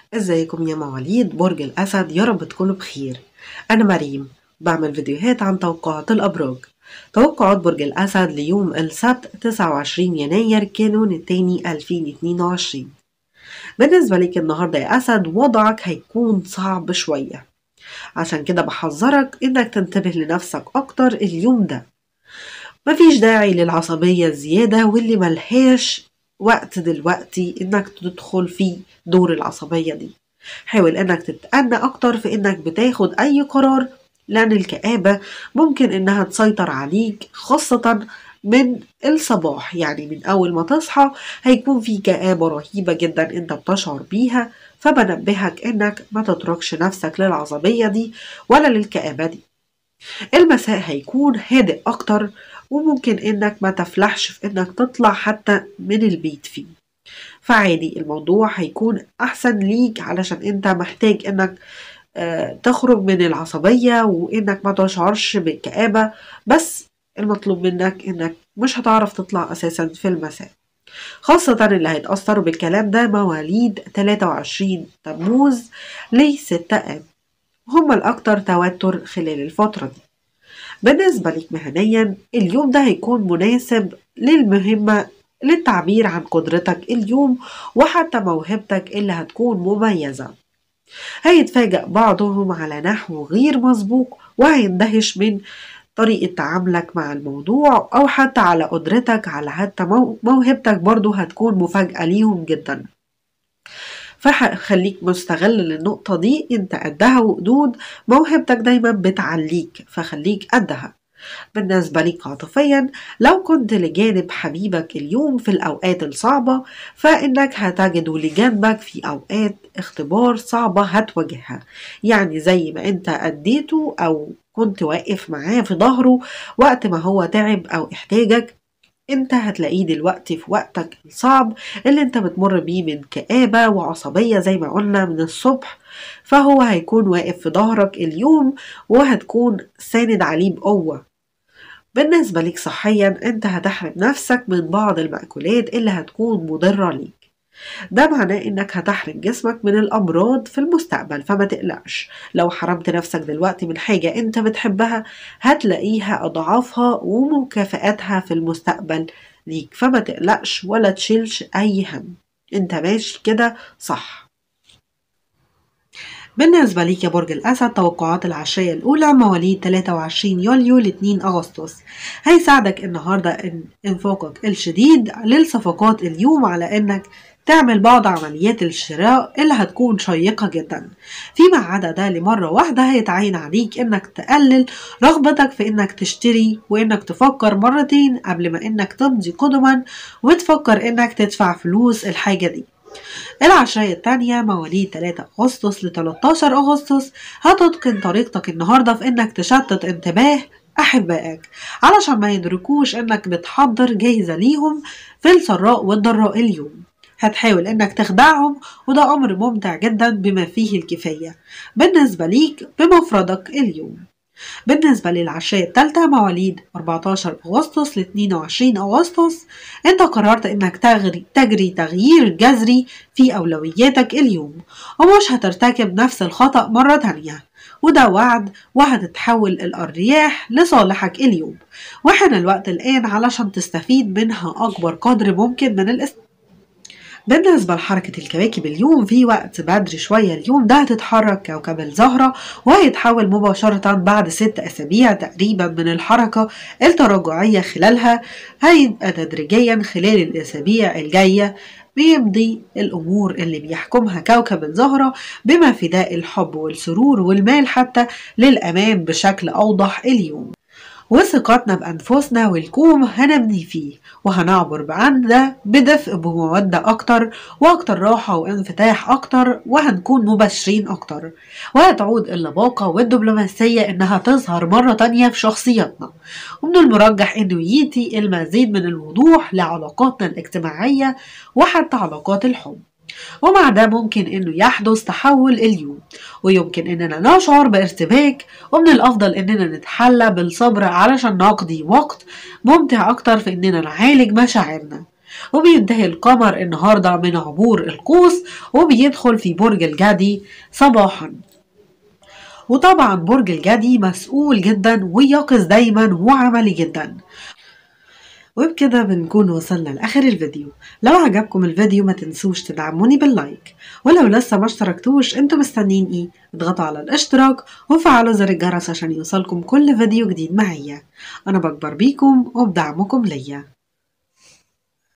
ازيكم يا مواليد برج الأسد يا رب تكونوا بخير أنا مريم بعمل فيديوهات عن توقعات الأبراج توقعات برج الأسد ليوم السبت 29 يناير كانون الثاني 2022 بالنسبة لك النهاردة يا أسد وضعك هيكون صعب شوية عشان كده بحذرك إنك تنتبه لنفسك أكتر اليوم ده مفيش داعي للعصبية الزيادة واللي ملهاش وقت دلوقتي انك تدخل في دور العصبية دي حاول انك تتأنى اكتر في انك بتاخد اي قرار لان الكآبة ممكن انها تسيطر عليك خاصة من الصباح يعني من اول ما تصحى هيكون في كآبة رهيبة جدا انت بتشعر بيها فبنبهك انك ما تتركش نفسك للعصبية دي ولا للكآبة دي المساء هيكون هادئ اكتر وممكن انك ما تفلحش في انك تطلع حتى من البيت فيه فعادي الموضوع هيكون احسن ليك علشان انت محتاج انك آه تخرج من العصبية وانك ما تشعرش بالكآبة بس المطلوب منك انك مش هتعرف تطلع اساسا في المساء خاصة اللي هيتأثروا بالكلام ده مواليد 23 تموز ل 6 آب هم الأكثر توتر خلال الفترة دي بالنسبة لك مهنيا اليوم ده هيكون مناسب للمهمة للتعبير عن قدرتك اليوم وحتى موهبتك اللي هتكون مميزة هيتفاجأ بعضهم على نحو غير مسبوق وهيندهش من طريقة تعاملك مع الموضوع أو حتى على قدرتك على حتى موهبتك برضو هتكون مفاجأة ليهم جدا فخليك مستغل للنقطة دي انت قدها وقدود موهبتك دايما بتعليك فخليك قدها بالنسبة ليك عاطفيا لو كنت لجانب حبيبك اليوم في الأوقات الصعبة فإنك هتجده لجانبك في أوقات اختبار صعبة هتواجهها يعني زي ما انت أديته أو كنت واقف معاه في ظهره وقت ما هو تعب أو احتاجك انت هتلاقيه دلوقتي في وقتك الصعب اللي انت بتمر بيه من كآبة وعصبية زي ما قلنا من الصبح فهو هيكون واقف في ظهرك اليوم وهتكون ساند عليه بقوة بالنسبة لك صحيا انت هتحرم نفسك من بعض المأكولات اللي هتكون مضرة ليك ده معناه انك هتحرم جسمك من الامراض في المستقبل فما تقلقش لو حرمت نفسك دلوقتي من حاجة انت بتحبها هتلاقيها اضعافها ومكافئاتها في المستقبل ليك فما تقلقش ولا تشيلش اي هم انت ماشي كده صح بالنسبة ليك يا برج الأسد توقعات العشرية الأولى مواليد 23 يوليو ل 2 أغسطس هيساعدك النهاردة انفاقك الشديد للصفقات اليوم على إنك تعمل بعض عمليات الشراء اللي هتكون شيقة جدا فيما عدا ده لمرة واحدة هيتعين عليك انك تقلل رغبتك في انك تشتري وانك تفكر مرتين قبل ما انك تمضي قدما وتفكر انك تدفع فلوس الحاجة دي العشرية التانية مواليد 3 أغسطس ل 13 أغسطس هتتقن طريقتك النهاردة في إنك تشتت انتباه أحبائك علشان ما يدركوش إنك بتحضر جاهزة ليهم في السراء والضراء اليوم هتحاول انك تخدعهم وده امر ممتع جدا بما فيه الكفاية بالنسبة ليك بمفردك اليوم بالنسبة للعشرية التالتة مواليد 14 أغسطس ل 22 أغسطس أنت قررت أنك تغري تجري تغيير جذري في أولوياتك اليوم ومش هترتكب نفس الخطأ مرة تانية وده وعد وهتتحول الأرياح لصالحك اليوم وحن الوقت الآن علشان تستفيد منها أكبر قدر ممكن من الاستفادة بالنسبة لحركة الكواكب اليوم في وقت بدري شوية اليوم ده هتتحرك كوكب الزهرة وهيتحول مباشرة بعد ست أسابيع تقريبا من الحركة التراجعية خلالها هيبقى تدريجيا خلال الأسابيع الجاية بيمضي الأمور اللي بيحكمها كوكب الزهرة بما فداء الحب والسرور والمال حتى للأمام بشكل أوضح اليوم وثقتنا بأنفسنا والكوم هنبني فيه وهنعبر بعد ده بدفء بمودة أكتر وأكتر راحة وانفتاح أكتر وهنكون مبشرين أكتر وهتعود اللباقة والدبلوماسية إنها تظهر مرة تانية في شخصيتنا ومن المرجح إنه يأتي المزيد من الوضوح لعلاقاتنا الاجتماعية وحتى علاقات الحب ومع ده ممكن انه يحدث تحول اليوم ويمكن اننا نشعر بارتباك ومن الافضل اننا نتحلى بالصبر علشان نقضي وقت ممتع اكتر في اننا نعالج مشاعرنا وبينتهي القمر النهاردة من عبور القوس وبيدخل في برج الجدي صباحا وطبعا برج الجدي مسؤول جدا ويقظ دايما وعملي جدا وبكده بنكون وصلنا لآخر الفيديو لو عجبكم الفيديو ما تنسوش تدعموني باللايك ولو لسه ما اشتركتوش انتوا مستنين ايه اضغطوا على الاشتراك وفعلوا زر الجرس عشان يوصلكم كل فيديو جديد معايا انا بكبر بيكم وبدعمكم ليا